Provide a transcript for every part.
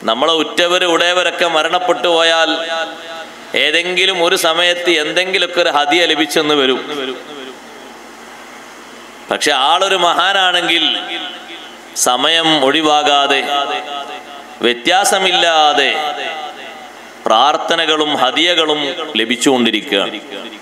നമ്മളെ ഉറ്റവർ ഉടയവരൊക്കെ മരണപ്പെട്ടു പോയാൽ ഏതെങ്കിലും ഒരു സമയത്ത് എന്തെങ്കിലുമൊക്കെ ഒരു ഹതിയ ലഭിച്ചെന്ന് വരും പക്ഷെ ആളൊരു മഹാനാണെങ്കിൽ സമയം ഒഴിവാകാതെ വ്യത്യാസമില്ലാതെ പ്രാർത്ഥനകളും ഹതിയകളും ലഭിച്ചുകൊണ്ടിരിക്കുകയാണ്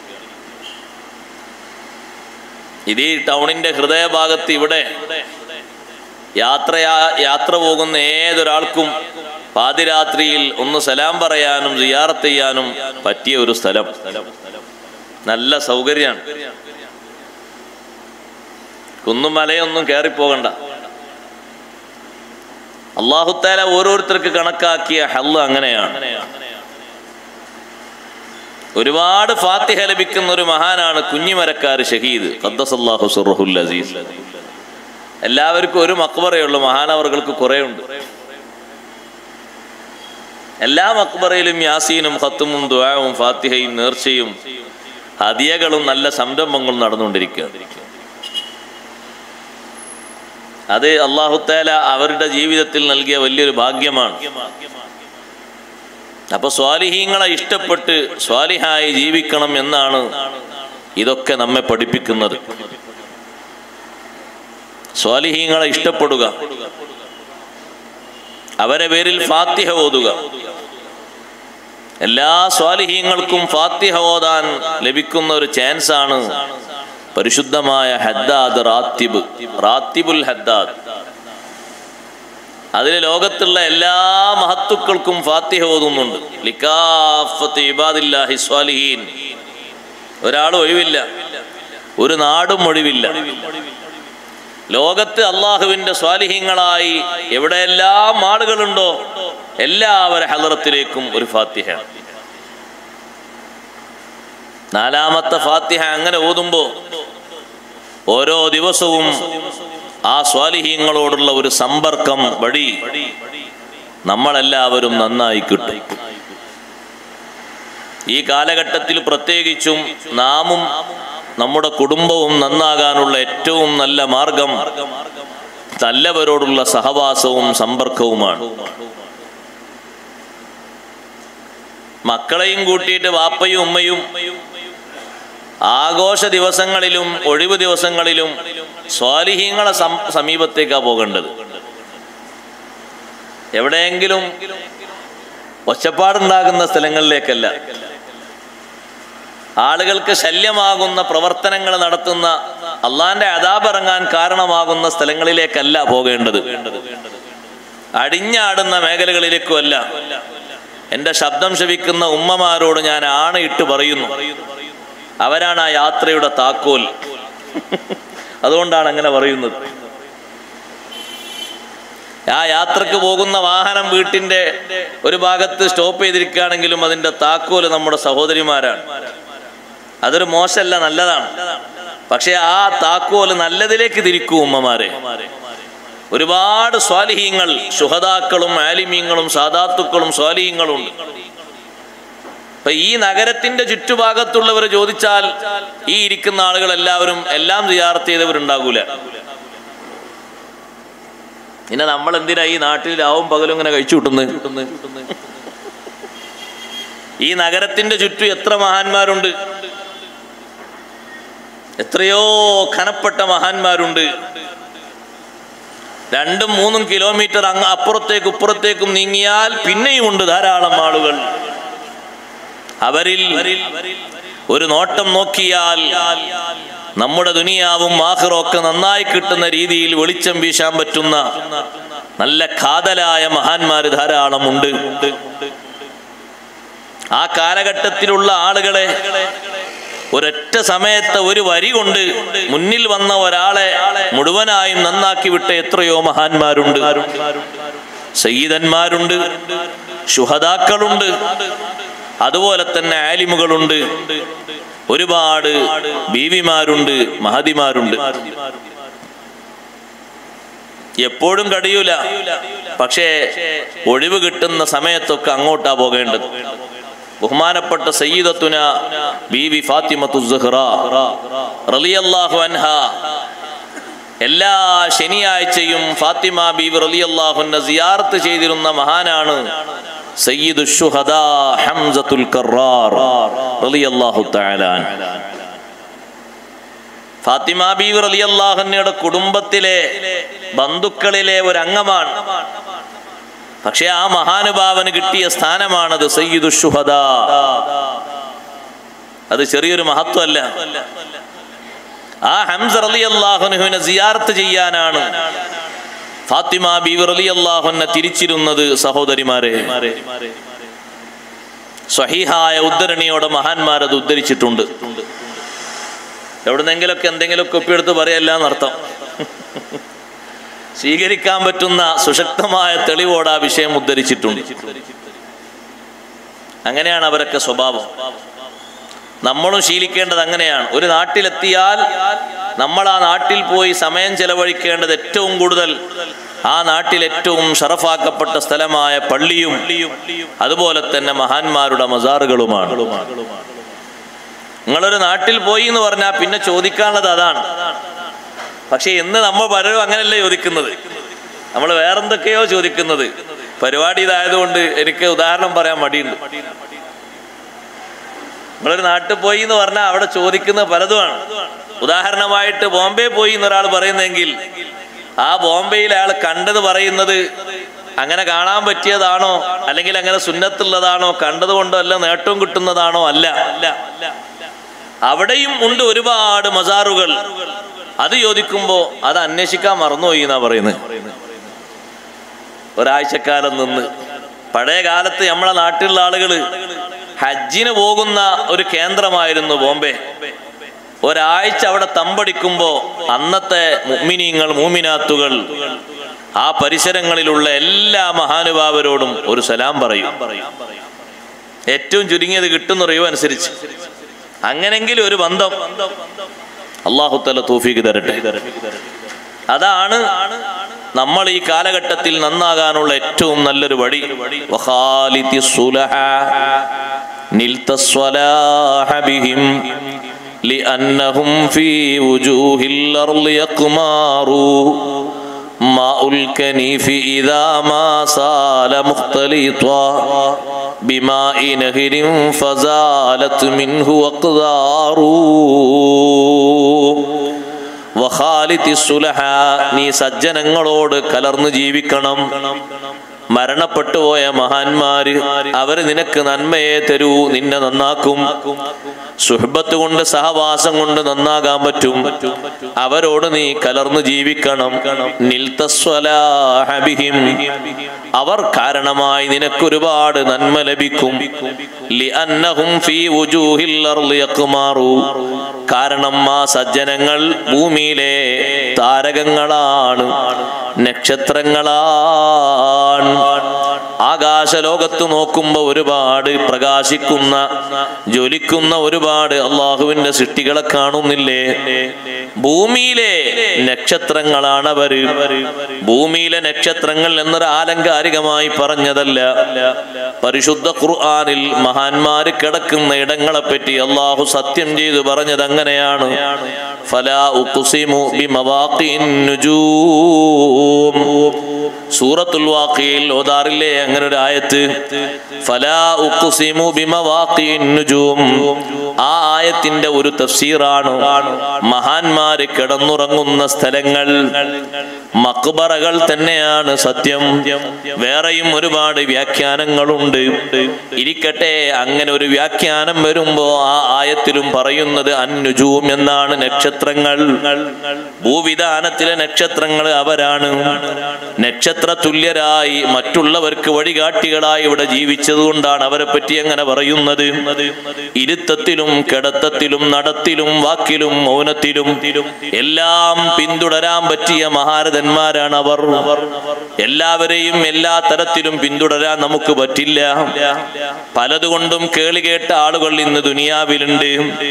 ഇത് ഈ ടൗണിന്റെ ഹൃദയഭാഗത്ത് ഇവിടെ യാത്രയാ യാത്ര പോകുന്ന ഏതൊരാൾക്കും പാതിരാത്രിയിൽ ഒന്ന് സലാം പറയാനും സിയാറത്ത് ചെയ്യാനും പറ്റിയ ഒരു സ്ഥലം നല്ല സൗകര്യമാണ് കുന്നും മലയൊന്നും കയറിപ്പോകണ്ട അള്ളാഹുത്താല ഓരോരുത്തർക്ക് കണക്കാക്കിയ ഹല്ല് അങ്ങനെയാണ് ഒരുപാട് ഫാത്തിഹ ലഭിക്കുന്ന ഒരു മഹാനാണ് കുഞ്ഞിമരക്കാർ ഷഹീദ് ഖദ്ദസല്ലാഹു സുറഹുൽ അസീസ് എല്ലാവർക്കും ഒരു മക്ബറയുള്ളൂ മഹാനവറുകൾക്ക് കുറേ ഉണ്ട് എല്ലാ മക്ബറയിലും യാസീനും ഖത്തുമും ദുആവും ഫാത്തിഹയും നേർച്ചയും ഹദിയകളും നല്ല സംരംഭങ്ങളും നടന്നുകൊണ്ടിരിക്കുകയാണ് അത് അള്ളാഹുത്താല അവരുടെ ജീവിതത്തിൽ നൽകിയ വലിയൊരു ഭാഗ്യമാണ് അപ്പൊ സ്വാലിഹീങ്ങളെ ഇഷ്ടപ്പെട്ട് സ്വാലിഹായി ജീവിക്കണം എന്നാണ് ഇതൊക്കെ നമ്മെ പഠിപ്പിക്കുന്നത് സ്വാലിഹീങ്ങളെ ഇഷ്ടപ്പെടുക അവരെ പേരിൽ ഫാത്തിഹ ഓതുക എല്ലാ സ്വാലിഹീങ്ങൾക്കും ഫാത്തിഹ ഓതാൻ ലഭിക്കുന്ന ഒരു ചാൻസ് ആണ് പരിശുദ്ധമായ ഹദ്ദാദ് റാത്തിബ് റാത്തിബുൽ ഹദ്ദാദ് അതിൽ ലോകത്തുള്ള എല്ലാ മഹത്തുക്കൾക്കും ഫാത്തിഹ ഓതുന്നുണ്ട് ലിക്കാഫത്ത് ഇബാദില്ലാഹി സ്വാലിഹീൻ ഒരാളും ഒഴിവില്ല ഒരു നാടും ഒഴിവില്ല ലോകത്ത് അള്ളാഹുവിന്റെ സ്വാലിഹ്യങ്ങളായി എവിടെയെല്ലാം ആളുകളുണ്ടോ എല്ലാവരുടെ ഹലറത്തിലേക്കും ഒരു ഫാത്തിഹ നാലാമത്തെ ഫാത്തിഹ അങ്ങനെ ഓതുമ്പോ ഓരോ ദിവസവും ആ സ്വാലിഹ്യങ്ങളോടുള്ള ഒരു സമ്പർക്കം വഴി നമ്മളെല്ലാവരും നന്നായി കിട്ടും ഈ കാലഘട്ടത്തിൽ പ്രത്യേകിച്ചും നാമും നമ്മുടെ കുടുംബവും നന്നാകാനുള്ള ഏറ്റവും നല്ല മാർഗം നല്ലവരോടുള്ള സഹവാസവും സമ്പർക്കവുമാണ് മക്കളെയും കൂട്ടിയിട്ട് വാപ്പയും ഉമ്മയും ആഘോഷ ദിവസങ്ങളിലും ഒഴിവ് ദിവസങ്ങളിലും സ്വാലിഹീങ്ങളെ സം- സമീപത്തേക്കാ പോകേണ്ടത് എവിടെയെങ്കിലും ഒച്ചപ്പാടുണ്ടാകുന്ന സ്ഥലങ്ങളിലേക്കല്ല ആളുകൾക്ക് ശല്യമാകുന്ന പ്രവർത്തനങ്ങൾ നടത്തുന്ന അള്ളാന്റെ അതാപിറങ്ങാൻ കാരണമാകുന്ന സ്ഥലങ്ങളിലേക്കല്ല പോകേണ്ടത് അടിഞ്ഞാടുന്ന മേഖലകളിലേക്കുമല്ല എന്റെ ശബ്ദം ശവിക്കുന്ന ഉമ്മമാരോട് ഞാൻ ആണയിട്ട് പറയുന്നു അവരാണ് ആ യാത്രയുടെ താക്കോൽ അതുകൊണ്ടാണ് അങ്ങനെ പറയുന്നത് ആ യാത്രക്ക് പോകുന്ന വാഹനം വീട്ടിന്റെ ഒരു ഭാഗത്ത് സ്റ്റോപ്പ് ചെയ്തിരിക്കുകയാണെങ്കിലും അതിന്റെ താക്കോല് നമ്മുടെ സഹോദരിമാരാണ് അതൊരു മോശമല്ല നല്ലതാണ് പക്ഷെ ആ താക്കോല് നല്ലതിലേക്ക് തിരിക്കൂ ഉമ്മമാരെ ഒരുപാട് സ്വാലിഹീങ്ങൾ സുഹതാക്കളും ആലിമീങ്ങളും സാദാത്തുക്കളും സ്വാലിഹീങ്ങളും ഉണ്ട് ഇപ്പൊ ഈ നഗരത്തിന്റെ ചുറ്റുഭാഗത്തുള്ളവർ ചോദിച്ചാൽ ഈ ഇരിക്കുന്ന ആളുകൾ എല്ലാവരും എല്ലാം സിയാർത്ത് ചെയ്തവരുണ്ടാകൂല പിന്നെ നമ്മൾ എന്തിനാ ഈ നാട്ടിൽ രാവും പകലും ഇങ്ങനെ കഴിച്ചു കൂട്ടുന്നത് ഈ നഗരത്തിന്റെ ചുറ്റും എത്ര മഹാന്മാരുണ്ട് എത്രയോ ഖനപ്പെട്ട മഹാന്മാരുണ്ട് രണ്ടും മൂന്നും കിലോമീറ്റർ അങ്ങ് അപ്പുറത്തേക്കും ഇപ്പുറത്തേക്കും നീങ്ങിയാൽ പിന്നെയും ഉണ്ട് ധാരാളം ആളുകൾ അവരിൽ ഒരു നോട്ടം നോക്കിയാൽ നമ്മുടെ ദുനിയാവും ആഹ്റവും ഒക്കെ നന്നായി കിട്ടുന്ന രീതിയിൽ വെളിച്ചം വീശാൻ പറ്റുന്ന നല്ല കാതലായ മഹാന്മാര് ധാരാളം ഉണ്ട് ആ കാലഘട്ടത്തിലുള്ള ആളുകളെ ഒരൊറ്റ സമയത്ത് ഒരു വരി കൊണ്ട് മുന്നിൽ വന്ന ഒരാളെ മുഴുവനായും നന്നാക്കി വിട്ട എത്രയോ മഹാന്മാരുണ്ട് സയ്യിദന്മാരുണ്ട് ശുഹതാക്കളുണ്ട് അതുപോലെ തന്നെ ആലിമുകളുണ്ട് ഒരുപാട് ബീവിമാരുണ്ട് മഹതിമാരുണ്ട് എപ്പോഴും കഴിയൂല പക്ഷേ ഒഴിവ് കിട്ടുന്ന സമയത്തൊക്കെ അങ്ങോട്ടാ പോകേണ്ടത് ബഹുമാനപ്പെട്ട സയ്യിദത്തുന ബീവി ഫാത്തിമത്തു സുഹ്റ റളിയല്ലാഹു അൻഹ എല്ലാ ശനിയാഴ്ചയും ഫാത്തിമ ബീബി റളിയല്ലാഹുന്ന സിയാറത്ത് ചെയ്തിരുന്ന മഹാനാണ് സയ്യിദു ഷുഹദാ ഹംസത്തുൽ കറാർ റളിയല്ലാഹു തആല അൻഹു. ഫാത്തിമ ബീവി റളിയല്ലാഹുന്നയുടെ കുടുംബത്തിലെ ബന്ധുക്കളിലെ ഒരു അംഗമാണ് പക്ഷെ ആ മഹാനുഭാവന് കിട്ടിയ സ്ഥാനമാണത് സയ്യിദു ഷുഹദാ അത് ചെറിയൊരു മഹത്വമല്ല ആ ഹംസ റലി അള്ളാഹുനുവിനെ സിയാർത്ത് ചെയ്യാനാണ് ഫാത്തിമ ബീവി റലി അള്ളാഹുനെ തിരിച്ചിരുന്നത് സഹോദരിമാരെ സ്വഹീഹായ ഉദ്ധരണിയോടെ മഹാന്മാരത് ഉദ്ധരിച്ചിട്ടുണ്ട് എവിടുന്നെങ്കിലൊക്കെ എന്തെങ്കിലുമൊക്കെ ഒപ്പിയെടുത്ത് പറയല്ല എന്നർത്ഥം സ്വീകരിക്കാൻ പറ്റുന്ന സുശക്തമായ തെളിവോട് ആ വിഷയം ഉദ്ധരിച്ചിട്ടുണ്ട് അങ്ങനെയാണ് അവരൊക്കെ സ്വഭാവം നമ്മളും ശീലിക്കേണ്ടത് അങ്ങനെയാണ് ഒരു നാട്ടിലെത്തിയാൽ നമ്മൾ ആ നാട്ടിൽ പോയി സമയം ചെലവഴിക്കേണ്ടത് ഏറ്റവും കൂടുതൽ ആ നാട്ടിൽ ഏറ്റവും ഷറഫാക്കപ്പെട്ട സ്ഥലമായ പള്ളിയും അതുപോലെ തന്നെ മഹാന്മാരുടെ മസാറുകളുമാണ് നിങ്ങളൊരു നാട്ടിൽ പോയി എന്ന് പറഞ്ഞാൽ പിന്നെ ചോദിക്കാനുള്ളത് അതാണ് പക്ഷെ ഇന്ന് നമ്മൾ പലരും അങ്ങനെയല്ല ചോദിക്കുന്നത് നമ്മൾ വേറെന്തൊക്കെയോ ചോദിക്കുന്നത് പരിപാടി ഇതായതുകൊണ്ട് എനിക്ക് ഉദാഹരണം പറയാൻ മടിയുണ്ട് നിങ്ങളൊരു നാട്ടിൽ പോയി എന്ന് പറഞ്ഞാൽ അവിടെ ചോദിക്കുന്ന പലതുമാണ് ഉദാഹരണമായിട്ട് ബോംബെ പോയി എന്നൊരാൾ പറയുന്നെങ്കിൽ ആ ബോംബെയിൽ അയാൾ കണ്ടത് പറയുന്നത് അങ്ങനെ കാണാൻ പറ്റിയതാണോ അല്ലെങ്കിൽ അങ്ങനെ സുന്നത്തുള്ളതാണോ കണ്ടതുകൊണ്ടോ അല്ല നേട്ടവും കിട്ടുന്നതാണോ അല്ല അവിടെയും ഉണ്ട് ഒരുപാട് മസാറുകൾ അത് ചോദിക്കുമ്പോ അത് അന്വേഷിക്കാൻ മറന്നുപോയി എന്നാ പറയുന്നത് ഒരാഴ്ചക്കാലം നിന്ന് പഴയ കാലത്ത് നമ്മളെ നാട്ടിലുള്ള ആളുകള് ഹജ്ജിന് പോകുന്ന ഒരു കേന്ദ്രമായിരുന്നു ബോംബെ ഒരാഴ്ച അവിടെ തമ്പടിക്കുമ്പോ അന്നത്തെ മുഅ്മിനീങ്ങൾ മൂമിനാത്തുകൾ ആ പരിസരങ്ങളിലുള്ള എല്ലാ മഹാനുഭാവരോടും ഒരു സലാം പറയും ഏറ്റവും ചുരുങ്ങിയത് കിട്ടുന്ന റിവ് അനുസരിച്ച് അങ്ങനെങ്കിലും ഒരു ബന്ധം അള്ളാഹുത്തല തൂഫീക്ക് തരട്ടെ അതാണ് നമ്മൾ ഈ കാലഘട്ടത്തിൽ നന്നാകാനുള്ള ഏറ്റവും നല്ലൊരു വഴി വഖാലിതി സുലഹ നിൽത സ്വലാഹ ബിഹിം لأنهم في وجوه الأرض يقماروا ماء الكنيف إذا ما سال مختلطا بماء نهر فزالت منه أقدار വഖാലിത്തി സുലഹ നീ സജ്ജനങ്ങളോട് കലർന്നു ജീവിക്കണം മരണപ്പെട്ടു പോയ മഹാന്മാര് അവര് നിനക്ക് നന്മയെ തരൂ നിന്നെ നന്നാക്കും സുഹബത്ത് കൊണ്ട് സഹവാസം കൊണ്ട് നന്നാകാൻ പറ്റും അവരോട് നീ കലർന്നു ജീവിക്കണം നിൽത്തസ്വലാഹബിഹിം അവർ കാരണമായി നിനക്കൊരുപാട് നന്മ ലഭിക്കും ലിഅന്നഹും ഫീ വുജൂഹിൽ അർളി യഖ്മാറു കാരണം ആ സജ്ജനങ്ങൾ ഭൂമിയിലെ താരകങ്ങളാണ് നക്ഷത്രങ്ങളാണ് ആകാശലോകത്ത് നോക്കുമ്പോൾ ഒരുപാട് പ്രകാശിക്കുന്ന ജ്വലിക്കുന്ന ഒരുപാട് അള്ളാഹുവിന്റെ സൃഷ്ടികളെ കാണുന്നില്ലേ ഭൂമിയിലെ നക്ഷത്രങ്ങളാണ് അവര് ഭൂമിയിലെ നക്ഷത്രങ്ങൾ എന്നൊരു ആലങ്കാരികമായി പറഞ്ഞതല്ല പരിശുദ്ധ ഖുർആനിൽ മഹാന്മാര് കിടക്കുന്ന ഇടങ്ങളെ പറ്റി അള്ളാഹു സത്യം ചെയ്തു പറഞ്ഞത് അങ്ങനെയാണ് ഫലാ ഉഖ്സിമു ബിമവാഖിൻ നുജൂം സൂറത്തുൽ വാഖിയിൽ ഓതാറില്ലേ അങ്ങനെ ഒരു ആയത്ത് ഫലാ ഉഖ്സിമു ബിമവാഖിൻ നുജൂം ആ ആയത്തിന്റെ ഒരു തഫ്സീറാണ് മഹാന്മാര് കിടന്നുറങ്ങുന്ന സ്ഥലങ്ങൾ മക്ബറകൾ തന്നെയാണ് സത്യം വേറെയും ഒരുപാട് വ്യാഖ്യാനങ്ങളുണ്ട് ഇരിക്കട്ടെ അങ്ങനെ ഒരു വ്യാഖ്യാനം വരുമ്പോ ആ ആയത്തിലും പറയുന്നത് അന്നുജൂം എന്നാണ് നക്ഷത്രങ്ങൾ ഭൂവിധാനത്തിലെ നക്ഷത്രങ്ങൾ അവരാണ് നക്ഷത്ര തുല്യരായി മറ്റുള്ളവർക്ക് വഴികാട്ടികളായി ഇവിടെ ജീവിച്ചതുകൊണ്ടാണ് അവരെ പറ്റി അങ്ങനെ പറയുന്നത് ഇരുത്തത്തിലും കിടത്തത്തിലും നടത്തിലും വാക്കിലും മൗനത്തിലും എല്ലാം പിന്തുടരാൻ പറ്റിയ മഹാരഥന്മാരാണ് അവർ എല്ലാവരെയും എല്ലാ തരത്തിലും പിന്തുടരാൻ നമുക്ക് പറ്റില്ല പലതുകൊണ്ടും കേളി കേട്ട ആളുകൾ ഇന്ന് ദുനിയാവിലുണ്ട്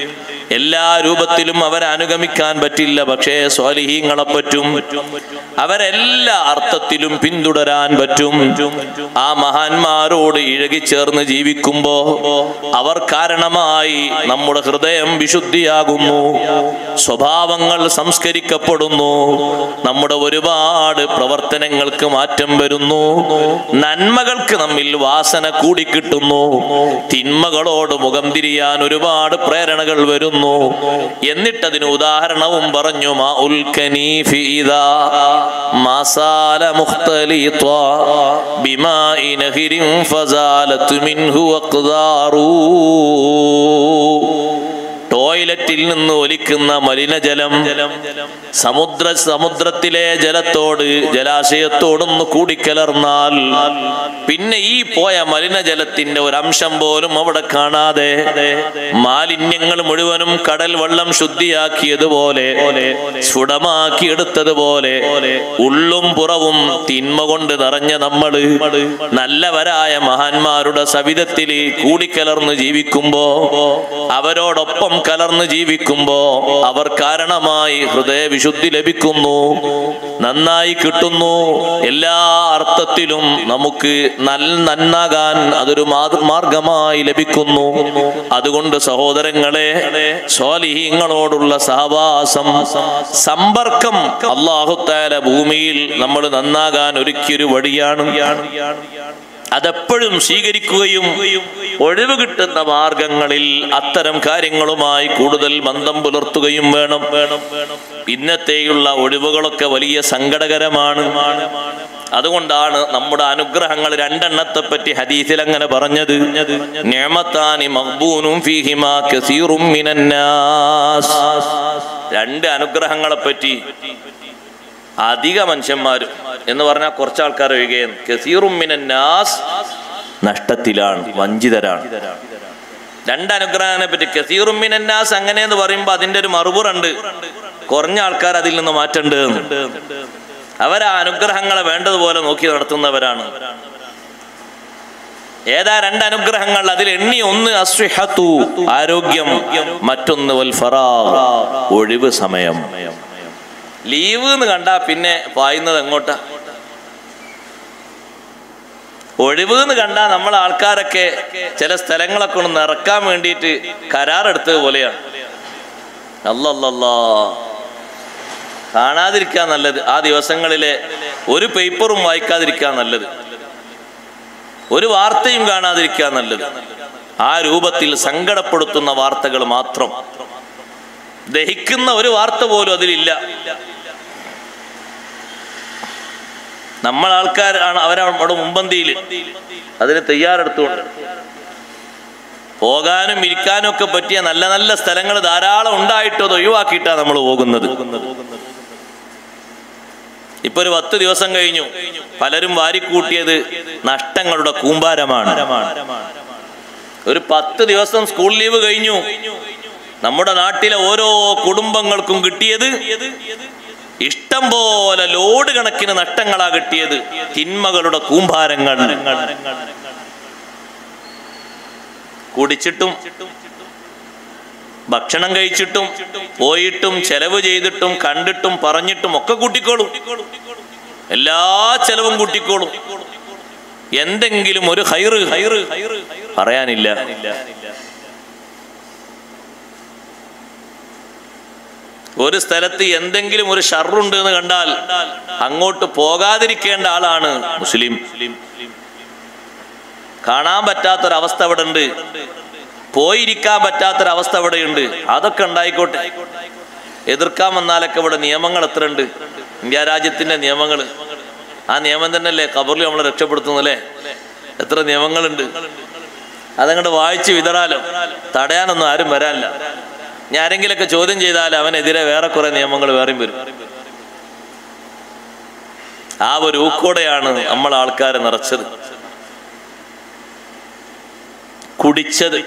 എല്ലാ രൂപത്തിലും അവരെ അനുഗമിക്കാൻ പറ്റില്ല പക്ഷേ സ്വാലിഹീങ്ങളെ പറ്റും അവരെല്ലാ അർത്ഥത്തിലും പിന്തുടരാൻ പറ്റും ആ മഹാന്മാരോട് ഇഴകിച്ചേർന്ന് ജീവിക്കുമ്പോ അവർ കാരണമായി നമ്മുടെ ഹൃദയം വിശുദ്ധിയാകുന്നു സ്വഭാവങ്ങൾ സംസ്കരിക്കപ്പെടുന്നു നമ്മുടെ ഒരുപാട് പ്രവർത്തനങ്ങൾക്ക് മാറ്റം വരുന്നു നന്മകൾക്ക് നമ്മിൽ വാസന കൂടിക്കിട്ടുന്നു തിന്മകളോട് മുഖം തിരിയാൻ ഒരുപാട് പ്രേരണകൾ വരുന്നു എന്നിട്ടതിന് ഉദാഹരണവും പറഞ്ഞു മാ ഉൽക്കനീഫി ഇദാ മാസാല മുഖ്തലിത്വ ബിമാഇ നഹിരിൻ ഫസാലത്ത് മിൻഹു അഖ്ദാറൂ ടോയ്ലറ്റിൽ നിന്ന് ഒലിക്കുന്ന മലിനജലം സമുദ്ര സമുദ്രത്തിലെ ജലത്തോട് ജലാശയത്തോടൊന്ന് കൂടിക്കലർന്നാൽ പിന്നെ ഈ പോയ മലിനജലത്തിന്റെ ഒരു അംശം പോലും അവിടെ കാണാതെ മാലിന്യങ്ങൾ മുഴുവനും കടൽ വെള്ളം ശുദ്ധിയാക്കിയതുപോലെ സ്ഫുടമാക്കിയെടുത്തതുപോലെ ഉള്ളും പുറവും തിന്മ കൊണ്ട് നിറഞ്ഞ നമ്മള് നല്ലവരായ മഹാന്മാരുടെ സവിധത്തിൽ കൂടിക്കലർന്ന് ജീവിക്കുമ്പോ അവരോടൊപ്പം കലർന്ന് ജീവിക്കുമ്പോ അവർ കാരണമായി ഹൃദയവിശുദ്ധി ലഭിക്കുന്നു നന്നായി കിട്ടുന്നു എല്ലാ അർത്ഥത്തിലും നമുക്ക് നൽ നന്നാകാൻ അതൊരു മാതൃ- മാർഗമായി ലഭിക്കുന്നു അതുകൊണ്ട് സഹോദരങ്ങളെ സ്വാലിഹീങ്ങളോടുള്ള സഹവാസം സമ്പർക്കം അള്ളാഹുത്താല ഭൂമിയിൽ നമ്മൾ നന്നാകാൻ ഒരുക്കിയൊരു വഴിയാണ് അതെപ്പോഴും സ്വീകരിക്കുകയും ഒഴിവ് കിട്ടുന്ന മാർഗങ്ങളിൽ അത്തരം കാര്യങ്ങളുമായി കൂടുതൽ ബന്ധം പുലർത്തുകയും വേണം വേണം ഇന്നത്തെയുള്ള ഒഴിവുകളൊക്കെ വലിയ സങ്കടകരമാണ് അതുകൊണ്ടാണ് നമ്മുടെ അനുഗ്രഹങ്ങൾ രണ്ടെണ്ണത്തെ പറ്റി ഹദീസിൽ അങ്ങനെ പറഞ്ഞത് നിഅമത്താനി മഖ്ബൂനും ഫീഹിമാ കസീറും മിനന്നാസ് രണ്ട് അനുഗ്രഹങ്ങളെ പറ്റി അധിക മനുഷ്യന്മാരും എന്ന് പറഞ്ഞാൽ കുറച്ച് ആൾക്കാർ ഒഴികെയും കസീറും മിനന്നാസ് നഷ്ടത്തിലാണ് വഞ്ചിതരാണ് രണ്ട് അനുഗ്രഹത്തിനെ പറ്റി കസീറും മിനന്നാസ് അങ്ങനെ എന്ന് പറയുമ്പോൾ അതിന്റെ ഒരു മറുപുറുണ്ട് കുറഞ്ഞ ആൾക്കാർ അതിൽ നിന്ന് മാറ്റേണ്ടത് അവർ ആ അനുഗ്രഹങ്ങളെ വേണ്ടതുപോലെ നോക്കി നടത്തുന്നവരാണ് ഏതാ രണ്ട് അനുഗ്രഹങ്ങൾ അതിൽ എണ്ണി ഒന്ന് അസ്വിഹത്തു ആരോഗ്യം മറ്റൊന്ന് വൽ ഫറാഗ് ഒഴിവ് സമയം ലീവ് എന്ന് കണ്ടാ പിന്നെ പായുന്നത് എങ്ങോട്ടാ ഒഴിവ് എന്ന് കണ്ടാ നമ്മൾ ആൾക്കാരൊക്കെ ചില സ്ഥലങ്ങളൊക്കെ ഒന്ന് ഇറക്കാൻ വേണ്ടിയിട്ട് കരാറെടുത്തത് പോലെയാണ് അല്ലല്ലല്ലാ കാണാതിരിക്കാൻ നല്ലത് ആ ദിവസങ്ങളിലെ ഒരു പേപ്പറും വായിക്കാതിരിക്കാൻ നല്ലത് ഒരു വാർത്തയും കാണാതിരിക്കാൻ നല്ലത് ആ രൂപത്തിൽ സങ്കടപ്പെടുത്തുന്ന വാർത്തകൾ മാത്രം ദഹിക്കുന്ന ഒരു വാർത്ത പോലും അതിലില്ല നമ്മൾ ആൾക്കാരാണ് അവരവിടെ മുമ്പന്തിയിൽ അതിന് തയ്യാറെടുത്തുകൊണ്ട് പോകാനും ഇരിക്കാനും ഒക്കെ പറ്റിയ നല്ല നല്ല സ്ഥലങ്ങൾ ധാരാളം ഉണ്ടായിട്ടോ അത് ഒഴിവാക്കിയിട്ടാണ് നമ്മൾ പോകുന്നത് ഇപ്പൊ ഒരു പത്ത് ദിവസം കഴിഞ്ഞു പലരും വാരിക്കൂട്ടിയത് നഷ്ടങ്ങളുടെ കൂമ്പാരമാണ് ഒരു പത്ത് ദിവസം സ്കൂൾ ലീവ് കഴിഞ്ഞു നമ്മുടെ നാട്ടിലെ ഓരോ കുടുംബങ്ങൾക്കും കിട്ടിയത് ഇഷ്ടം പോലെ ലോഡ് കണക്കിന് നഷ്ടങ്ങളാ കിട്ടിയത് തിന്മകളുടെ കൂമ്പാരങ്ങൾ കുടിച്ചിട്ടും ഭക്ഷണം കഴിച്ചിട്ടും പോയിട്ടും ചെലവ് ചെയ്തിട്ടും കണ്ടിട്ടും പറഞ്ഞിട്ടും ഒക്കെ കൂട്ടിക്കോളും എല്ലാ ചെലവും കൂട്ടിക്കോളും എന്തെങ്കിലും ഒരു ഹൈറ് ഹൈറ് പറയാനില്ല ഒരു സ്ഥലത്ത് എന്തെങ്കിലും ഒരു ഷർറുണ്ട് എന്ന് കണ്ടാൽ അങ്ങോട്ട് പോകാതിരിക്കേണ്ട ആളാണ് മുസ്ലിം കാണാൻ പറ്റാത്തൊരവസ്ഥ അവിടെ ഉണ്ട് പോയിരിക്കാൻ പറ്റാത്തൊരവസ്ഥ അവിടെയുണ്ട് അതൊക്കെ ഉണ്ടായിക്കോട്ടെ എതിർക്കാൻ വന്നാലൊക്കെ ഇവിടെ നിയമങ്ങൾ എത്ര ഉണ്ട് ഇന്ത്യ രാജ്യത്തിന്റെ നിയമങ്ങൾ ആ നിയമം തന്നെയല്ലേ കബറിൽ നമ്മളെ രക്ഷപ്പെടുത്തുന്നല്ലേ എത്ര നിയമങ്ങളുണ്ട് അതങ്ങോട്ട് വായിച്ച് വിതറാലോ തടയാനൊന്നും ആരും വരാനില്ല ഞാൻ ആരെങ്കിലൊക്കെ ചോദ്യം ചെയ്താൽ അവനെതിരെ വേറെ കുറെ നിയമങ്ങൾ വേറെയും വരും ആ ഒരു ഊക്കോടെയാണ് നമ്മൾ ആൾക്കാരെ നിറച്ചത് കുടിച്ചത്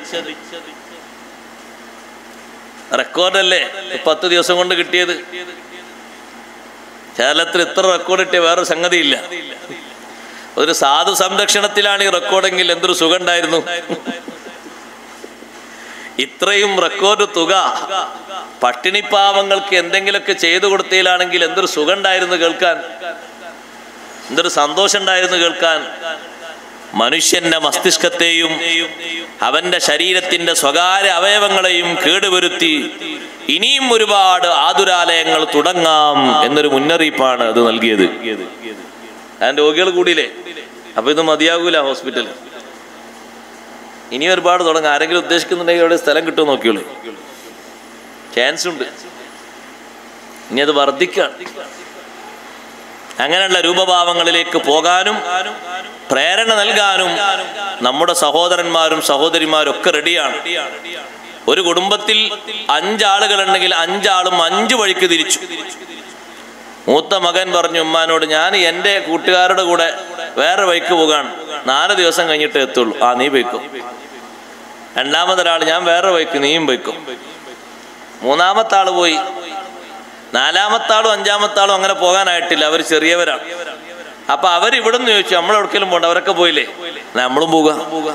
റെക്കോർഡല്ലേ പത്ത് ദിവസം കൊണ്ട് കിട്ടിയത് കേരളത്തിൽ ഇത്ര റെക്കോർഡ് കിട്ടിയ വേറൊരു സംഗതിയില്ല ഒരു സാധു സംരക്ഷണത്തിലാണ് ഈ റെക്കോർഡെങ്കിൽ എന്തൊരു സുഖം ഉണ്ടായിരുന്നു ഇത്രയും റെക്കോർഡ് തുക പട്ടിണിപ്പാവങ്ങൾക്ക് എന്തെങ്കിലുമൊക്കെ ചെയ്തു കൊടുത്തതിലാണെങ്കിൽ എന്തൊരു സുഖം ഉണ്ടായിരുന്നു കേൾക്കാൻ എന്തൊരു സന്തോഷം ഉണ്ടായിരുന്നു കേൾക്കാൻ മനുഷ്യന്റെ മസ്തിഷ്കത്തെയും അവന്റെ ശരീരത്തിന്റെ സ്വകാര്യ അവയവങ്ങളെയും കേടുവരുത്തി ഇനിയും ഒരുപാട് ആതുരാലയങ്ങൾ തുടങ്ങാം എന്നൊരു മുന്നറിയിപ്പാണ് അത് നൽകിയത് ഞാൻ രോഗികൾ കൂടിയില്ലേ അപ്പൊ ഇത് മതിയാകൂല ഹോസ്പിറ്റൽ ഇനി ഒരുപാട് തുടങ്ങാം ആരെങ്കിലും ഉദ്ദേശിക്കുന്നുണ്ടെങ്കിൽ അവിടെ സ്ഥലം കിട്ടുമോ നോക്കിയോളൂ ചാൻസ് ഉണ്ട് ഇനി അത് വർദ്ധിക്കാണ് അങ്ങനെയുള്ള രൂപഭാവങ്ങളിലേക്ക് പോകാനും പ്രേരണ നൽകാനും നമ്മുടെ സഹോദരന്മാരും സഹോദരിമാരും ഒക്കെ റെഡിയാണ് ഒരു കുടുംബത്തിൽ അഞ്ചാളുകൾ ഉണ്ടെങ്കിൽ അഞ്ചാളും അഞ്ചു വഴിക്ക് തിരിച്ചു മൂത്ത മകൻ പറഞ്ഞു ഉമ്മാനോട് ഞാൻ എൻ്റെ കൂട്ടുകാരുടെ കൂടെ വേറെ വഴിക്ക് പോകാണ് നാല് ദിവസം കഴിഞ്ഞിട്ട് എത്തുള്ളൂ ആ നീ പോയിക്കും രണ്ടാമതൊരാൾ ഞാൻ വേറെ വഴിക്ക് നീയും പോയിക്കും മൂന്നാമത്തെ ആള് പോയി നാലാമത്തെ ആളും അഞ്ചാമത്തെ ആളും അങ്ങനെ പോകാനായിട്ടില്ല അവർ ചെറിയവരാണ് അപ്പൊ അവർ ഇവിടെ നിന്ന് ചോദിച്ചു നമ്മൾ എവിടേക്കെങ്കിലും പോകണ്ട അവരൊക്കെ പോയില്ലേ നമ്മളും പോകാം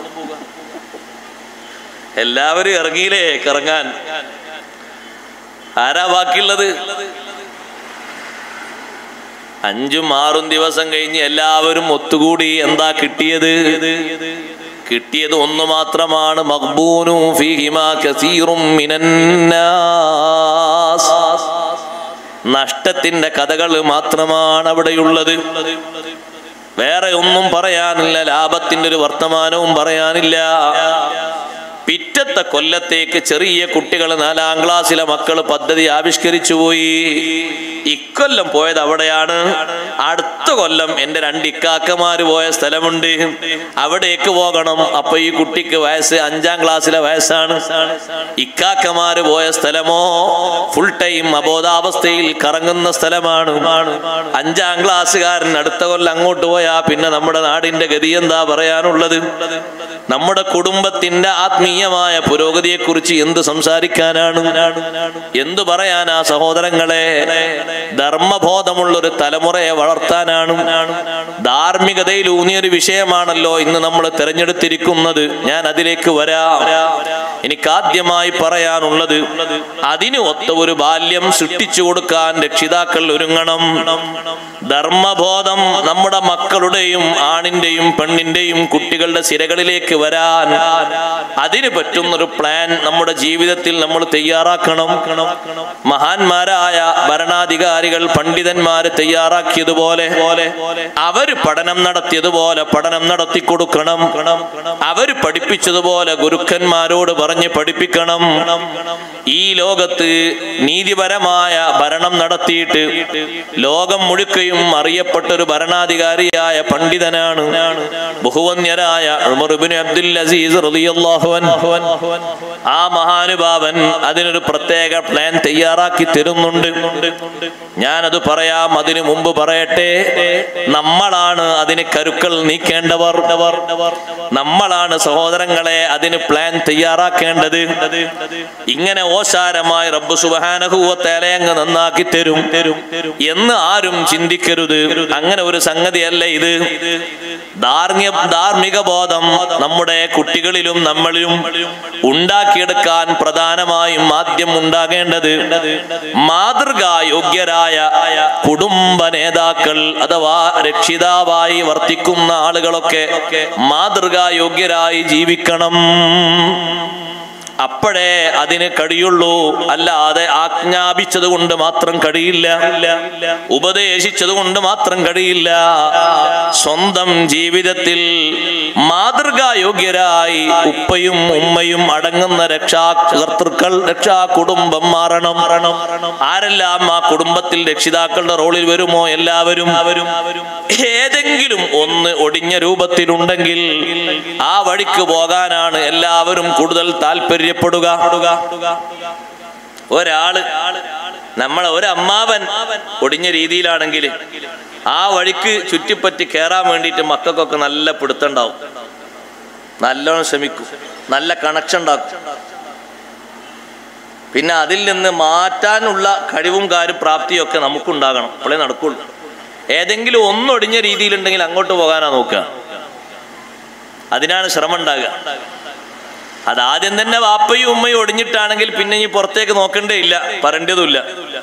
എല്ലാവരും ഇറങ്ങിയില്ലേ ഇറങ്ങാൻ ആരാ ബാക്കിയുള്ളത് അഞ്ചും ആറും ദിവസം കഴിഞ്ഞ് എല്ലാവരും ഒത്തുകൂടി എന്താ കിട്ടിയത് കിട്ടിയത് ഒന്ന് മാത്രമാണ് മഖ്ബൂനും ഫീഹിമാ കസീറും മിനന്നാസ് നഷ്ടത്തിന്റെ കഥകൾ മാത്രമാണ് അവിടെയുള്ളത് വേറെ ഒന്നും പറയാനില്ല ലാഭത്തിന്റെ ഒരു വർത്തമാനവും പറയാനില്ല പിറ്റത്തെ കൊല്ലത്തേക്ക് ചെറിയ കുട്ടികൾ നാലാം ക്ലാസ്സിലെ മക്കൾ പദ്ധതി ആവിഷ്കരിച്ചു പോയി ഇക്കൊല്ലം പോയത് അവിടെയാണ് അടുത്ത കൊല്ലം എൻ്റെ രണ്ട് ഇക്കാക്കമാര് പോയ സ്ഥലമുണ്ട് അവിടേക്ക് പോകണം അപ്പൊ ഈ കുട്ടിക്ക് വയസ്സ് അഞ്ചാം ക്ലാസ്സിലെ വയസ്സാണ് ഇക്കാക്കമാര് പോയ സ്ഥലമോ ഫുൾ ടൈം അബോധാവസ്ഥയിൽ കറങ്ങുന്ന സ്ഥലമാണ് അഞ്ചാം ക്ലാസ്സുകാരൻ അടുത്ത കൊല്ലം അങ്ങോട്ട് പോയാ പിന്നെ നമ്മുടെ നാടിന്റെ ഗതി എന്താ പറയാനുള്ളത് നമ്മുടെ കുടുംബത്തിന്റെ ആത്മീയമായ പുരോഗതിയെ കുറിച്ച് എന്ത് സംസാരിക്കാനാണ് എന്തു പറയാനാ സഹോദരങ്ങളെ ധർമ്മബോധമുള്ള ഒരു തലമുറയെ വളർത്താനാണ് ധാർമ്മികതയിൽ ഊന്നിയൊരു വിഷയമാണല്ലോ ഇന്ന് നമ്മൾ തിരഞ്ഞെടുത്തിരിക്കുന്നത് ഞാൻ അതിലേക്ക് വരാം എനിക്ക് ആദ്യമായി പറയാനുള്ളത് അതിന് ഒത്ത ഒരു ബാല്യം സൃഷ്ടിച്ചു കൊടുക്കാൻ രക്ഷിതാക്കൾ ഒരുങ്ങണം ധർമ്മബോധം നമ്മുടെ മക്കളുടെയും ആണിന്റെയും പെണ്ണിന്റെയും കുട്ടികളുടെ സിരകളിലേക്ക് വരാൻ അതിന് പറ്റുന്നൊരു പ്ലാൻ നമ്മുടെ ജീവിതത്തിൽ നമ്മൾ തയ്യാറാക്കണം മഹാന്മാരായ ഭരണാധികാരികൾ പണ്ഡിതന്മാര് തയ്യാറാക്കിയതുപോലെ അവര് പഠനം നടത്തിയതുപോലെ പഠനം നടത്തി കൊടുക്കണം അവര് പഠിപ്പിച്ചതുപോലെ ഗുരുക്കന്മാരോട് പറഞ്ഞ് പഠിപ്പിക്കണം ഈ ലോകത്ത് നീതിപരമായ ഭരണം നടത്തിയിട്ട് ലോകം മുഴുക്കയും അറിയപ്പെട്ട ഒരു ഭരണാധികാരിയായ പണ്ഡിതനാണ് ബഹുവന്യരായ ഉമർ ഇബ്നു അബ്ദുൽ അസീസ് റളിയല്ലാഹു അൻഹു ആ മഹാനുഭാവൻ അതിനൊരു പ്രത്യേക പ്ലാൻ തയ്യാറാക്കി തരുന്നുണ്ട് ഞാനത് പറയാം അതിനു മുമ്പ് പറയട്ടെ നമ്മളാണ് അതിന് കരുക്കൾ നീക്കേണ്ടവർ നമ്മളാണ് സഹോദരങ്ങളെ അതിന് പ്ലാൻ തയ്യാറാക്കേണ്ടത് ഇങ്ങനെ ഓശാരമായി റബ്ബ് സുബഹാനഹൂവത്തേലെ അങ്ങ് നന്നാക്കി തരും എന്ന് ആരും ചിന്തിക്കരുത് അങ്ങനെ ഒരു സംഗതിയല്ല ഇത് ധാർമ്മിക ധാർമ്മിക ബോധം നമ്മുടെ കുട്ടികളിലും നമ്മളിലും ഉണ്ടാക്കിയെടുക്കാൻ പ്രധാനമായും ആദ്യം ഉണ്ടാകേണ്ടത് മാതൃകായോഗ്യരായ കുടുംബ നേതാക്കൾ അഥവാ രക്ഷിതാവായി വർത്തിക്കുന്ന ആളുകളൊക്കെ മാതൃകായോഗ്യരായി ജീവിക്കണം അപ്പോഴേ അതിന് കഴിയുള്ളൂ അല്ലാതെ ആജ്ഞാപിച്ചത് കൊണ്ട് മാത്രം കഴിയില്ല ഉപദേശിച്ചത് കൊണ്ട് മാത്രം കഴിയില്ല സ്വന്തം ജീവിതത്തിൽ മാതൃകായോഗ്യരായി ഉപ്പയും ഉമ്മയും അടങ്ങുന്ന രക്ഷാകർത്തൃക്കൾ രക്ഷാ കുടുംബം മാറണം ആരെല്ലാം ആ കുടുംബത്തിൽ രക്ഷിതാക്കളുടെ റോളിൽ വരുമോ എല്ലാവരും ഏതെങ്കിലും ഒന്ന് ഒടിഞ്ഞ രൂപത്തിലുണ്ടെങ്കിൽ ആ വഴിക്ക് പോകാനാണ് എല്ലാവരും കൂടുതൽ താല്പര്യപ്പെടുക ഒരാള് നമ്മളെ ഒരു അമ്മാവൻ ഒടിഞ്ഞ രീതിയിലാണെങ്കിൽ ആ വഴിക്ക് ചുറ്റിപ്പറ്റി കയറാൻ വേണ്ടിയിട്ട് മക്കൾക്കൊക്കെ നല്ല പിടുത്തുണ്ടാവും നല്ലോണം ശ്രമിക്കും നല്ല കണക്ഷൻ ഉണ്ടാക്കും പിന്നെ അതിൽ നിന്ന് മാറ്റാനുള്ള കഴിവും കാര്യം പ്രാപ്തിയും ഒക്കെ നമുക്കുണ്ടാകണം അപ്പോഴേ നടക്കുള്ളൂ ഏതെങ്കിലും ഒന്നൊടിഞ്ഞ രീതിയിലുണ്ടെങ്കിൽ അങ്ങോട്ട് പോകാനാ നോക്കുക അതിനാണ് ശ്രമം ഉണ്ടാകുക അതാദ്യം തന്നെ വാപ്പയും ഉമ്മയും ഒടിഞ്ഞിട്ടാണെങ്കിൽ പിന്നെ ഈ പുറത്തേക്ക് നോക്കണ്ടേ ഇല്ല പറയേണ്ടതുമില്ല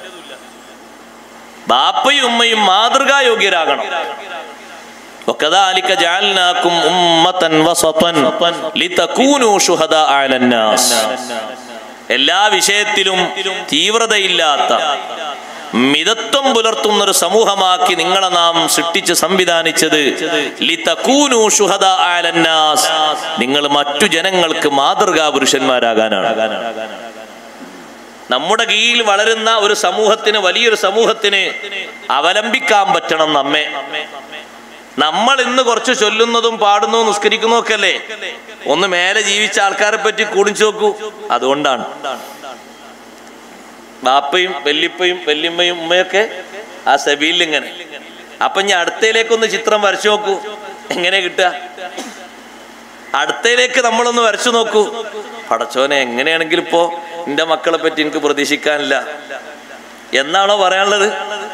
ബാപ്പയും ഉമ്മയും മാതൃകായോഗ്യരാകണം وكذلك جعلناكم أمة وسطا لتكونوا شهداء على الناس എല്ലാ വിഷയത്തിലും തീവ്രതയില്ലാത്ത മിതത്വം പുലർത്തുന്ന ഒരു സമൂഹമാക്കി നിങ്ങളെ നാം സൃഷ്ടിച്ച് സംവിധാനിച്ചത് ലിതകൂനു ശുഹദാ അലന്നാസ് നിങ്ങൾ മറ്റു ജനങ്ങൾക്ക് മാതൃകാ പുരുഷന്മാരാകാനാണ് നമ്മുടെ കീഴിൽ വളരുന്ന ഒരു സമൂഹത്തിന് വലിയൊരു സമൂഹത്തിന് അവലംബിക്കാൻ പറ്റണം നമ്മെ നമ്മൾ ഇന്ന് കുറച്ച് ചൊല്ലുന്നതും പാടുന്നതും നിസ്കരിക്കുന്നതും ഒക്കെ അല്ലേ ഒന്ന് മേലെ ജീവിച്ച ആൾക്കാരെ പറ്റി കൂടിച്ചു നോക്കൂ അതുകൊണ്ടാണ് ബാപ്പയും വല്യപ്പയും വല്യമ്മയും ഉമ്മയൊക്കെ ആ സബീലിൽ ഇങ്ങനെ അപ്പൊ ഞാൻ അടുത്തയിലേക്കൊന്ന് ചിത്രം വരച്ചു നോക്കൂ എങ്ങനെ കിട്ടുക അടുത്തയിലേക്ക് നമ്മളൊന്ന് വരച്ചു നോക്കൂ പടച്ചോനെ എങ്ങനെയാണെങ്കിലും ഇപ്പോ എന്റെ മക്കളെ പറ്റി എനിക്ക് പ്രതീക്ഷിക്കാനില്ല എന്നാണോ പറയാനുള്ളത്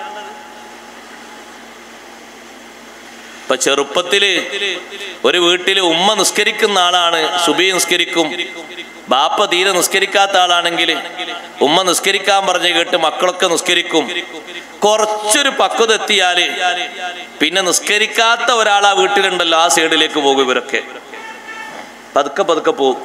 ഇപ്പൊ ചെറുപ്പത്തില് ഒരു വീട്ടില് ഉമ്മ നിസ്കരിക്കുന്ന ആളാണ് സുബി നിസ്കരിക്കും ബാപ്പ തീരെ നിസ്കരിക്കാത്ത ആളാണെങ്കിൽ ഉമ്മ നിസ്കരിക്കാൻ പറഞ്ഞു കേട്ട് മക്കളൊക്കെ നിസ്കരിക്കും കുറച്ചൊരു പക്വത എത്തിയാല് പിന്നെ നിസ്കരിക്കാത്ത ഒരാൾ ആ വീട്ടിലുണ്ടല്ലോ ആ സൈഡിലേക്ക് പോകും ഇവരൊക്കെ പതുക്കെ പതുക്കെ പോകും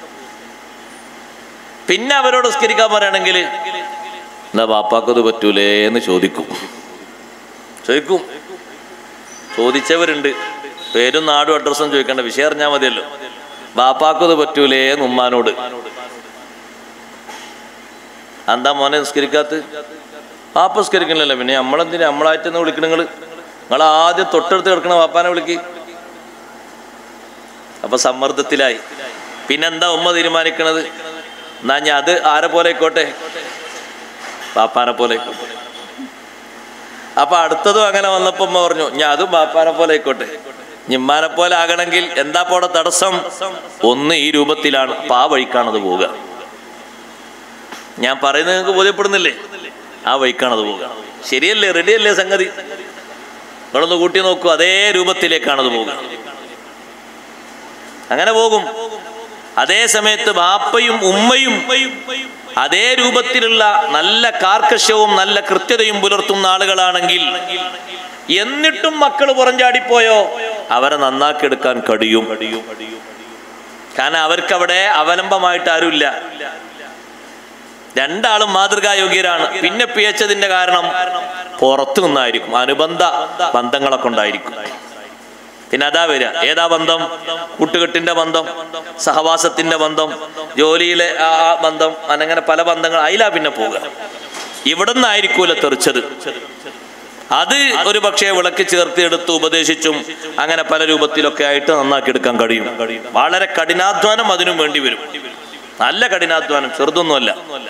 പിന്നെ അവരോട് നിസ്കരിക്കാൻ പറയുകയാണെങ്കിൽ എന്നാ ബാപ്പാക്കത് പറ്റൂലേ എന്ന് ചോദിക്കും ചോദിക്കും ചോദിച്ചവരുണ്ട് പേരും നാടും അഡ്രസ്സും ചോദിക്കേണ്ട വിഷയം അറിഞ്ഞാൽ മതിയല്ലോ ബാപ്പാക്കത് പറ്റൂലേ എന്ന് ഉമ്മാനോട് എന്താ മോനെ നിസ്കരിക്കാത്ത പാപ്പ നിസ്കരിക്കണില്ലല്ലോ പിന്നെ നമ്മളെന്തിനാ നമ്മളായിട്ടെന്ന് വിളിക്കണ നിങ്ങൾ നിങ്ങൾ ആദ്യം തൊട്ടടുത്ത് കിടക്കണ പാപ്പാനെ വിളിക്ക് അപ്പൊ സമ്മർദ്ദത്തിലായി പിന്നെന്താ ഉമ്മ തീരുമാനിക്കണത് എന്നാ ഞാൻ അത് ആരെ പോലെ ആയിക്കോട്ടെ പാപ്പാനെ പോലെ ആയിക്കോട്ടെ അപ്പൊ അടുത്തതും അങ്ങനെ വന്നപ്പോ ഉമ്മ പറഞ്ഞു ഞാൻ അതും ബാപ്പാനെ പോലെ ആയിക്കോട്ടെ ഞിമ്മാനെ പോലെ ആകണമെങ്കിൽ എന്താ പോടെ തടസ്സം ഒന്ന് ഈ രൂപത്തിലാണ് അപ്പൊ ആ വഴിക്കാണത് പോവുക ഞാൻ പറയുന്നത് നിങ്ങൾക്ക് ബോധ്യപ്പെടുന്നില്ലേ ആ വഴിക്കാണത് പോവുക ശരിയല്ലേ റെഡിയല്ലേ സംഗതി നിങ്ങളൊന്ന് കൂട്ടി നോക്കൂ അതേ രൂപത്തിലേക്കാണത് പോവുക അങ്ങനെ പോകും അതേ സമയത്ത് ബാപ്പയും ഉമ്മയും അതേ രൂപത്തിലുള്ള നല്ല കാർക്കശ്യവും നല്ല കൃത്യതയും പുലർത്തുന്ന ആളുകളാണെങ്കിൽ എന്നിട്ടും മക്കൾ പുറഞ്ചാടിപ്പോയോ അവരെ നന്നാക്കിയെടുക്കാൻ കഴിയും കാരണം അവർക്കവിടെ അവലംബമായിട്ട് ആരുമില്ല രണ്ടാളും മാതൃകായോഗ്യരാണ് പിന്നെ പിയച്ചതിന്റെ കാരണം പുറത്തു നിന്നായിരിക്കും അനുബന്ധ ബന്ധങ്ങളൊക്കെ ഉണ്ടായിരിക്കും പിന്നെ അതാ വരിക ഏതാ ബന്ധം കൂട്ടുകെട്ടിന്റെ ബന്ധം സഹവാസത്തിന്റെ ബന്ധം ജോലിയിലെ ആ ആ ബന്ധം അങ്ങനെ പല ബന്ധങ്ങൾ അതിലാ പിന്നെ പോവുക ഇവിടെ നിന്നായിരിക്കൂല തെറിച്ചത് അത് ഒരു പക്ഷേ വിളക്ക് ചേർത്ത് എടുത്ത് ഉപദേശിച്ചും അങ്ങനെ പല രൂപത്തിലൊക്കെ ആയിട്ട് നന്നാക്കി എടുക്കാൻ കഴിയും വളരെ കഠിനാധ്വാനം അതിനും വേണ്ടി വരും നല്ല കഠിനാധ്വാനം ചെറുതൊന്നുമല്ല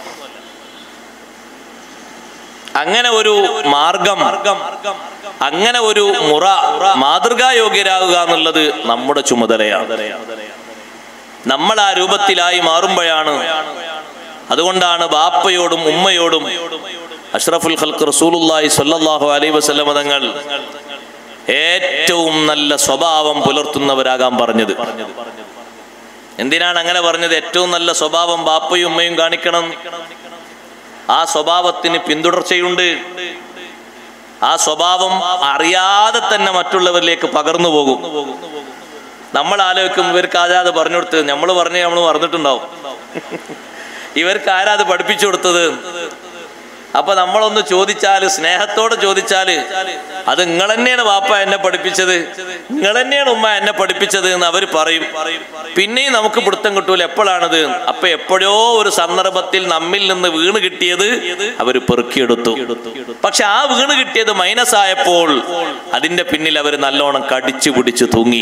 അങ്ങനെ ഒരു മാർഗം അങ്ങനെ ഒരു മുറ മാതൃകായോഗ്യരാകുക എന്നുള്ളത് നമ്മുടെ ചുമതലയാണ് നമ്മൾ ആ രൂപത്തിലായി മാറുമ്പോഴാണ് അതുകൊണ്ടാണ് ബാപ്പയോടും ഉമ്മയോടും അഷ്റഫുൽ ഖൽക്ക് റസൂലുള്ളാഹി സ്വല്ലല്ലാഹു അലൈഹി വസല്ലമ തങ്ങൾ ഏറ്റവും നല്ല സ്വഭാവം പുലർത്തുന്നവരാകാൻ പറഞ്ഞത് എന്തിനാണ് അങ്ങനെ പറഞ്ഞത് ഏറ്റവും നല്ല സ്വഭാവം ബാപ്പയും ഉമ്മയും കാണിക്കണം ആ സ്വഭാവത്തിന് പിന്തുടർച്ചയുണ്ട് ആ സ്വഭാവം അറിയാതെ തന്നെ മറ്റുള്ളവരിലേക്ക് പകർന്നു പോകും നമ്മൾ ആലോചിക്കും ഇവർക്ക് ആരാ അത് പറഞ്ഞു കൊടുത്തത് നമ്മൾ പറഞ്ഞ് നമ്മൾ മറന്നിട്ടുണ്ടാവും ഇവർക്ക് ആരാ അത് പഠിപ്പിച്ചു കൊടുത്തത് അപ്പൊ നമ്മളൊന്ന് ചോദിച്ചാല് സ്നേഹത്തോടെ ചോദിച്ചാല് അത് നിങ്ങൾ തന്നെയാണ് വാപ്പ എന്നെ പഠിപ്പിച്ചത് നിങ്ങൾ തന്നെയാണ് ഉമ്മ എന്നെ പഠിപ്പിച്ചത് എന്ന് അവർ പറയും പിന്നെയും നമുക്ക് പിടുത്തം കിട്ടൂല എപ്പോഴാണത് അപ്പൊ എപ്പോഴോ ഒരു സന്ദർഭത്തിൽ നമ്മിൽ നിന്ന് വീണ് കിട്ടിയത് അവർ പെറുക്കിയെടുത്തു പക്ഷെ ആ വീണ് കിട്ടിയത് മൈനസ് ആയപ്പോൾ അതിന്റെ പിന്നിൽ അവർ നല്ലോണം കടിച്ചു പിടിച്ചു തൂങ്ങി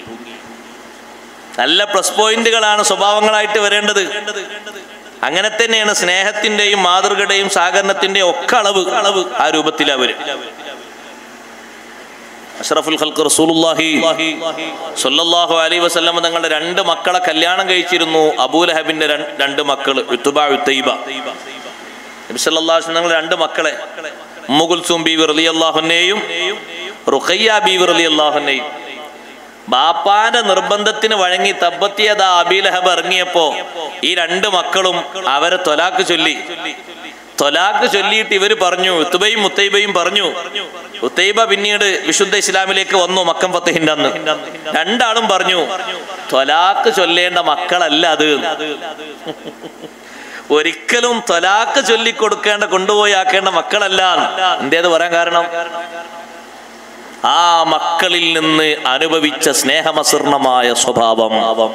നല്ല പ്ലസ് പോയിന്റുകളാണ് സ്വഭാവങ്ങളായിട്ട് വരേണ്ടത് അങ്ങനെ തന്നെയാണ് സ്നേഹത്തിന്റെയും മാതൃകയുടെയും സഹകരണത്തിന്റെയും ഒക്കെ അളവ് അളവ് ആ രൂപത്തിൽ അവര് അഷ്റഫുൽ ഖൽക്ക് റസൂലുള്ളാഹി സ്വല്ലല്ലാഹു അലൈഹി വസല്ലം തങ്ങളുടെ രണ്ട് മക്കളെ കല്യാണം കഴിച്ചിരുന്നു അബൂലഹബിന്റെ രണ്ട് രണ്ട് മക്കള് ഉത്തുബ ഉത്തൈബ നബി സല്ലല്ലാഹു അലൈഹി വസല്ലം രണ്ട് മക്കളെ ഉമ്മു കുൽസൂം ബീവി റളിയല്ലാഹുവിനെയും റുഖയ്യ ബീവി റളിയല്ലാഹുവിനെയും ബാപ്പാന്റെ നിർബന്ധത്തിന് വഴങ്ങി തബ്ബത്തിയത അബീലഹബ് ഇറങ്ങിയപ്പോ ഈ രണ്ട് മക്കളും അവരെ തൊലാക്ക് ചൊല്ലി തൊലാക്ക് ചൊല്ലിയിട്ട് ഇവര് പറഞ്ഞു ഉത്തുബയും മുത്തൈബയും പറഞ്ഞു ഉത്തൈബ പിന്നീട് വിശുദ്ധ ഇസ്ലാമിലേക്ക് വന്നു മക്കം ഫത്തഹിന്റെ അന്ന് രണ്ടാളും പറഞ്ഞു തൊലാക്ക് ചൊല്ലേണ്ട മക്കളല്ല അത് ഒരിക്കലും തൊലാക്ക് ചൊല്ലിക്കൊടുക്കേണ്ട കൊണ്ടുപോയി ആക്കേണ്ട മക്കളല്ല എന്തേത് പറയാൻ കാരണം ആ മക്കളിൽ നിന്ന് അനുഭവിച്ച സ്നേഹമസൃണമായ സ്വഭാവം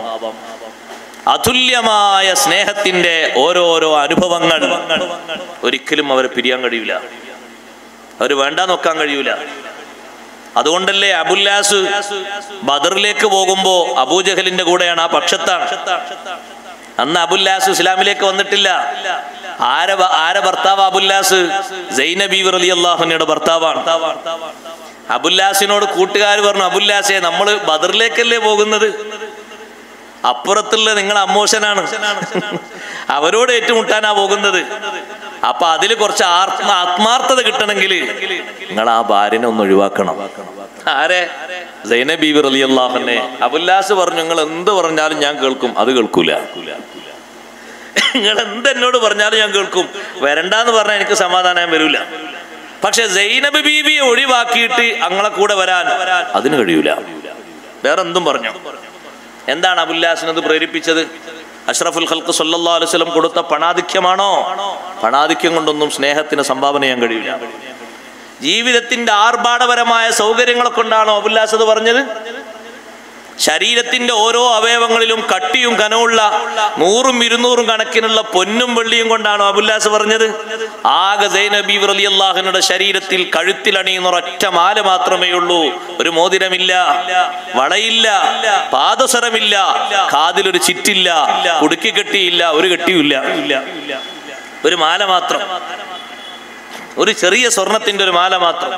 അതുല്യമായ സ്നേഹത്തിന്റെ ഓരോരോ അനുഭവങ്ങൾ ഒരിക്കലും അവരെ പിരിയാൻ കഴിയൂല അവർ വേണ്ട നോക്കാൻ കഴിയൂല അതുകൊണ്ടല്ലേ അബുല്ലാസ് ബദറിലേക്ക് പോകുമ്പോ അബൂജഹലിന്റെ കൂടെയാണ് ആ പക്ഷത്താണ് അന്ന് അബുല്ലാസ് ഇസ്ലാമിലേക്ക് വന്നിട്ടില്ല ആര ആര ഭർത്താവ് അബുല്ലാസ് സൈനബി റലി അള്ളാഹുനയുടെ ഭർത്താവാണ് അബുല്ലാസിനോട് കൂട്ടുകാർ പറഞ്ഞു അബുല്ലാസെ നമ്മൾ ബദറിലേക്കല്ലേ പോകുന്നത് അപ്പുറത്തുള്ള നിങ്ങൾ അമ്മോശനാണ് അവരോട് ഏറ്റുമുട്ടാനാ പോകുന്നത് അപ്പൊ അതിൽ കുറച്ച് ആത്മ ആത്മാർത്ഥത കിട്ടണമെങ്കിൽ നിങ്ങൾ ആ ഭാര്യനെ ഒന്ന് ഒഴിവാക്കണം ആരെ സൈനബി റലി അള്ളാഹുനെ അബുല്ലാസ് പറഞ്ഞു നിങ്ങൾ എന്ത് പറഞ്ഞാലും ഞാൻ കേൾക്കും അത് കേൾക്കൂല നിങ്ങൾ എന്ത് എന്നോട് പറഞ്ഞാലും ഞാൻ കേൾക്കും വരണ്ടെന്ന് പറഞ്ഞാൽ എനിക്ക് സമാധാനം വരൂല പക്ഷെ സൈനബ് ബീബിയെ ഒഴിവാക്കിയിട്ട് അങ്ങളെ കൂടെ വരാൻ അതിന് കഴിയൂല വേറെ എന്തും പറഞ്ഞു എന്താണ് അബുല്ലാസിനത് പ്രേരിപ്പിച്ചത് അഷ്റഫുൽ ഖൽക്ക് സല്ലാ അലുസ്ലം കൊടുത്ത പണാധിക്യമാണോ പണാധിക്യം കൊണ്ടൊന്നും സ്നേഹത്തിന് സംഭാവന ചെയ്യാൻ കഴിയില്ല ജീവിതത്തിന്റെ ആർഭാടപരമായ സൗകര്യങ്ങളെ കൊണ്ടാണോ അബുല്ലാസ് അത് പറഞ്ഞത് ശരീരത്തിന്റെ ഓരോ അവയവങ്ങളിലും കട്ടിയും കനമുള്ള നൂറും ഇരുന്നൂറും കണക്കിനുള്ള പൊന്നും വെള്ളിയും കൊണ്ടാണോ അബുല്ലാസ് പറഞ്ഞത് ആകെ സൈനബി റലി അള്ളാഹുനുടെ ശരീരത്തിൽ കഴുത്തിലണിയുന്ന ഒരൊറ്റ മാല മാത്രമേ ഉള്ളൂ ഒരു മോതിരമില്ല വളയില്ല പാദസരമില്ല കാതിലൊരു ചിറ്റില്ല കുടുക്കി കെട്ടിയില്ല ഒരു കെട്ടിയുമില്ല ഒരു മാല മാത്രം ഒരു ചെറിയ സ്വർണത്തിന്റെ ഒരു മാല മാത്രം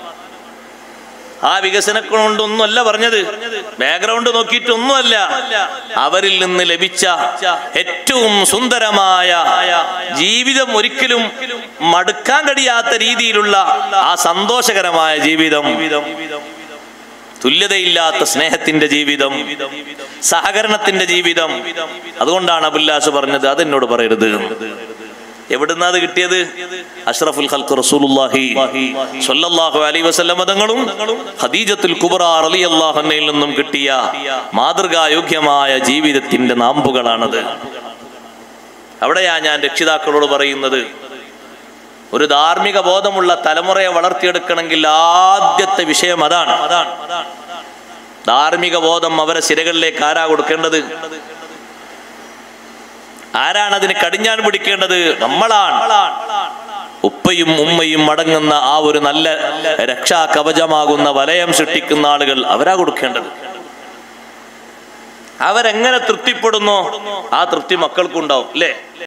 ആ വികസനക്കൊണ്ടൊന്നുമല്ല പറഞ്ഞത് ബാക്ക്ഗ്രൗണ്ട് നോക്കിയിട്ടൊന്നുമല്ല അവരിൽ നിന്ന് ലഭിച്ച ഏറ്റവും സുന്ദരമായ ജീവിതം ഒരിക്കലും മടുക്കാൻ കഴിയാത്ത രീതിയിലുള്ള ആ സന്തോഷകരമായ ജീവിതം തുല്യതയില്ലാത്ത സ്നേഹത്തിന്റെ ജീവിതം സഹകരണത്തിന്റെ ജീവിതം അതുകൊണ്ടാണ് അബുല്ലാസ് പറഞ്ഞത് അതെന്നോട് പറയരുത് എവിടുന്നാ അത് കിട്ടിയത് അഷ്റഫുൽ ഖൽഖ് റസൂലുള്ളാഹി സ്വല്ലല്ലാഹു അലൈഹി വസല്ലം തങ്ങളും ഖദീജത്തുൽ കുബ്ര റളിയല്ലാഹു അൻഹയിൽ നിന്നും കിട്ടിയ മാതൃകായോഗ്യമായ ജീവിതത്തിന്റെ നാമ്പുകളാണത് അവിടെയാ ഞാൻ രക്ഷിതാക്കളോട് പറയുന്നത് ഒരു ധാർമ്മിക ബോധമുള്ള തലമുറയെ വളർത്തിയെടുക്കണമെങ്കിൽ ആദ്യത്തെ വിഷയം അതാണ് ധാർമ്മിക ബോധം അവരെ സിരകളിലേക്ക് ആരാ കൊടുക്കേണ്ടത് ആരാണ് അതിന് കടിഞ്ഞാൻ പിടിക്കേണ്ടത് നമ്മളാണ് ഉപ്പയും ഉമ്മയും അടങ്ങുന്ന ആ ഒരു നല്ല രക്ഷാ കവചമാകുന്ന വലയം സൃഷ്ടിക്കുന്ന ആളുകൾ അവരാ കൊടുക്കേണ്ടത് അവരെങ്ങനെ തൃപ്തിപ്പെടുന്നോ ആ തൃപ്തി മക്കൾക്കുണ്ടാവും അല്ലേ